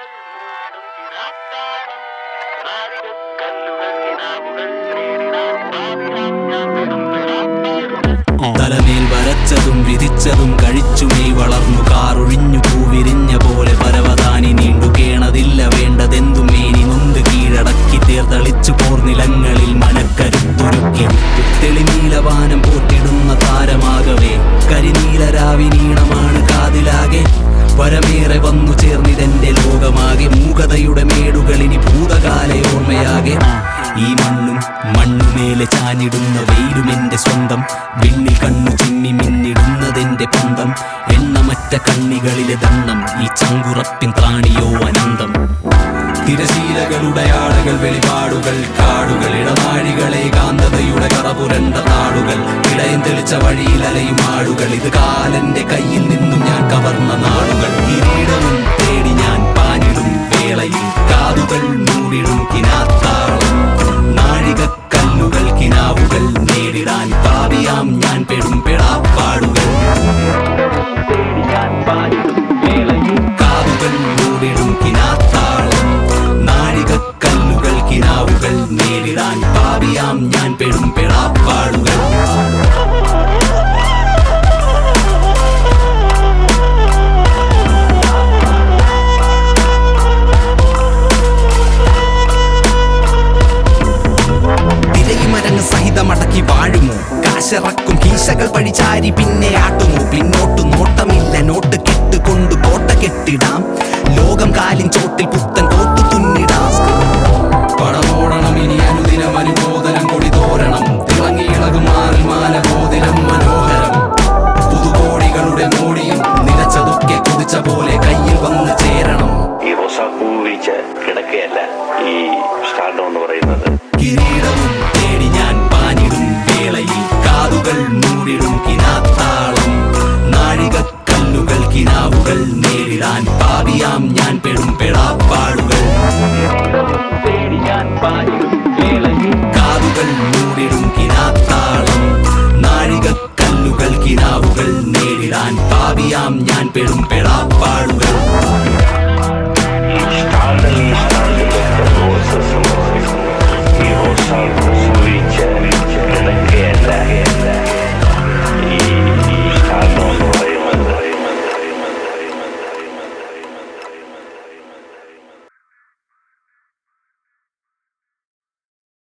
മൂടിടും കിനാത്താളം നാരികക്കല്ലുകൾ കിനാവുകൾ നേരിടാൻ പാവിലാം ഞാൻ പെടും പെടാപ്പാടുകൾ തലമേൽ വരച്ചതും വിധിച്ചതും കഴിച്ചുമേ വളർന്നു കാറൊഴിഞ്ഞു പൂവിരിഞ്ഞ പോലെ പരവതാനി നീണ്ടു കേണതില്ല വേണ്ടതെന്തും മേനി നൊന്ത് കീഴടക്കി തേർത്തളിച്ചു പോർനിലങ്ങളിൽ മനക്കരുത്തൊരുക്കി തെളിനീലവാനം പോറ്റിടുന്ന താരമാകവേ കരിനീലരാവിനീണമാണ് കാതിലാകെ വരമേറെ വന്നു ചേർന്നിതെന്റെ ലോകമാകെ മൂകതയുടെ മേടുകളിനി ഭൂതകാല ഓർമ്മയാകെ ഈ മണ്ണും മണ്ണുമേലെ ചാഞ്ഞിടുന്ന വെയിലും എന്റെ സ്വന്തം വിണ്ണിൽ കണ്ണു ചിമ്മി മിന്നിടുന്നതെന്റെ പന്തം എണ്ണമറ്റ കണ്ണികളിലെ ദണ്ണം ഈ ചങ്കുറപ്പിൻ പ്രാണിയോ അനന്തം തിരശീലകളുടെ ആടകൾ വെളിപാടുകൾ കാടുകൾ ഇടനാഴികളെ കാന്തതയുടെ കറപുരണ്ട താടുകൾ ഇടയം തെളിച്ച വഴിയിൽ അലയും ആടുകൾ ഇത് കാലന്റെ കയ്യിൽ നിന്നും ഞാൻ കവർന്ന നാടുകൾ കിരീടവും തേടി ഞാൻ പാഞ്ഞിടും വേളയിൽ കാതുകൾ മൂടിടും കിനാത്താളം നാഴികക്കല്ലുകൾ കിനാവുകൾ നേരിടാൻ പാവിയാം ഞാൻ പെടും പെടാപ്പാടുകൾ തേടി ഞാൻ പാഞ്ഞിടും വേളയിൽ കാതുകൾ മൂടിടും കിനാത്താളം നാഴികക്കല്ലുകൾ കിനാവുകൾ നേരിടാൻ പാവിയാം ഞാൻ പെടും പെടാപ്പാടുകൾ തിരയുമരങ്ങ് സഹിതമടക്കി വാഴുമോ കാശിറക്കും കീശകൾ പഴിചാരി പിന്നെ ആട്ടുമോ പിന്നോട്ട് നോട്ടമില്ല നോട്ട് കെട്ടുകൊണ്ട് കോട്ട കെട്ടിടാം ലോകം കാലിൻ ചോട്ടിൽ പുത്തൻ കോട്ടു തുന്നിടാം പടമോടണം ഇനി അനുദിനം അനുബോധനം കൊടി തോരണം തിളങ്ങി ഇളകും മാറിൽ മാനബോധിനം മനോഹരം പുതുകോടികളുടെ മോടിയും നിലച്ചതൊക്കെ കുതിച്ച പോലെ കയ്യിൽ വന്ന് ചേരണം ഈ റോസാപ്പൂ വിരിച്ച് കിടക്കുകയല്ല ഈ സ്റ്റാൻഡോ എന്ന് പറയുന്നത് കിരീടവും തേടി ഞാൻ പാഞ്ഞിടും വേളയിൽ കാതുകൾ മൂടിടും കിനാത്താളം നാഴികക്കല്ലുകൾ കിനാവുകൾ നേരിടാൻ പാവിയാം ഞാൻ പെടും പെടാപ്പാടുകൾ തേടി ഞാൻ പാഞ്ഞിടും വേളയിൽ കാതുകൾ മൂടിടും കിനാത്താളം നാഴികക്കല്ലുകൾ കിനാവുകൾ നേരിടാൻ പാവിയാം ഞാൻ പെടും